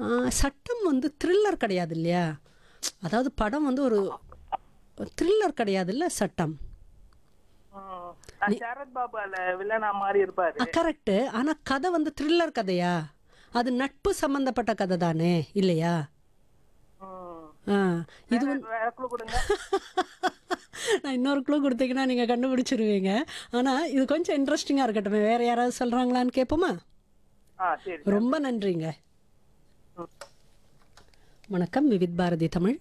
சட்டம் வந்து த்ரில்லர் கிடையாது இல்லையா அதாவது படம் வந்து ஒரு த்ரில்லர் கிடையாதுல்ல சட்டம் ம். நான் சரத் பாபால வில்லனா மாதிரி இருப்பாரு கரெக்டு ஆனால் கதை வந்து த்ரில்லர் கதையா அது நட்பு சம்பந்தப்பட்ட கதை தானே இல்லையா ம். ஆ இது வேற- வேற clue கொடுங்க நான் இன்னொரு க்ளூ கொடுத்தீங்கன்னா நீங்கள் கண்டுபிடிச்சிருவீங்க ஆனால் இது கொஞ்சம் இன்ட்ரெஸ்டிங்காக இருக்கட்டும் வேறு யாராவது சொல்கிறாங்களான்னு கேட்போமா ஆ சரி ரொம்ப நன்றிங்க வணக்கம் விவித் பாரதி தமிழ்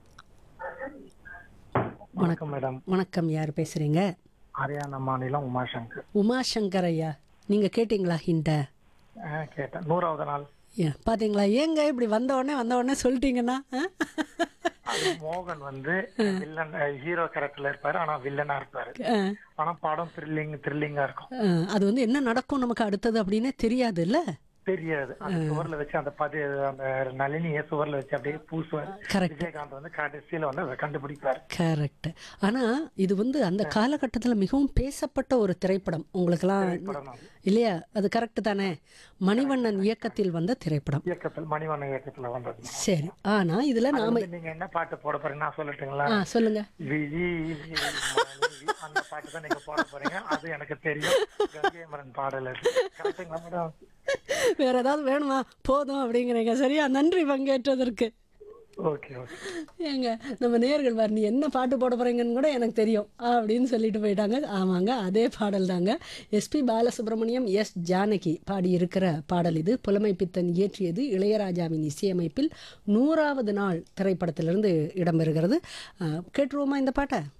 வணக்கம் மேடம் வணக்கம் யார் பேசுகிறீங்க ஹரியானா மாநிலம் உமாசங்கர் உமாசங்கர் ஐயா நீங்கள் கேட்டிங்களா ஹிண்ட ஆ, கேட்டேன் நூறாவது நாள் ஏன் பார்த்தீங்களா ஏங்க இப்படி வந்த உடனே வந்த உடனே சொல்லிட்டீங்கன்னா ஆ? அது மோகன் வந்து வில்லன் ஹீரோ கேரக்டர்ல இருப்பாரு ஆனா வில்லனா இருப்பாரு ஆ, ஆனா படம் த்ரில்லிங் த்ரில்லிங்கா இருக்கும் ஆ, அது வந்து என்ன நடக்கும் நமக்கு அடுத்தது அப்படின்னே தெரியாதுல்ல தெரியாது அந்த சுவர்ல வச்சு அந்த பதி அந்த நளினிய சுவர்ல வச்சு அப்படியே பூசுவார் Correct. விஜயகாந்த் வந்து கடைசியில வந்து அதை கண்டுபிடிப்பாரு கரெக்ட் ஆனா இது வந்து அந்த காலகட்டத்துல மிகவும் பேசப்பட்ட ஒரு திரைப்படம் உங்களுக்கெல்லாம் படம் அது. இல்லையா அது கரெக்ட் தானே மணிவண்ணன் இயக்கத்தில் வந்த திரைப்படம் இயக்கத்தில் மணிவண்ண இயக்கத்துல வந்தது சரி ஆனா இதுல அது நாம வந்து நீங்க என்ன பாட்டு போட போறீங்க நான் சொல்லட்டுங்களா ஆ சொல்லுங்க விழி மனைவி, அந்த பாட்டு தான் நீங்க போட போறீங்க அது எனக்கு தெரியும் கங்கை மரன் பாடல் அது கரெக்டுங்களா மேடம் வேற ஏதாவது வேணுமா போதும் அப்படிங்கிறீங்க சரியா நன்றி பங்கேற்றதற்கு ஓகே ஓகே ஏங்க நம்ம நேர்கள் பாரு நீ என்ன பாட்டு போட போறீங்கன்னு கூட எனக்கு தெரியும் அப்படின்னு சொல்லிட்டு போயிட்டாங்க ஆமாங்க அதே பாடல் தாங்க எஸ்பி பாலசுப்ரமணியம் எஸ் ஜானகி பாடியிருக்கிற பாடல் இது புலமை பித்தன் இயற்றியது இளையராஜாவின் இசையமைப்பில் நூறாவது நாள் திரைப்படத்திலிருந்து இடம்பெறுகிறது ஆ, கேட்டுருவோமா இந்த பாட்டை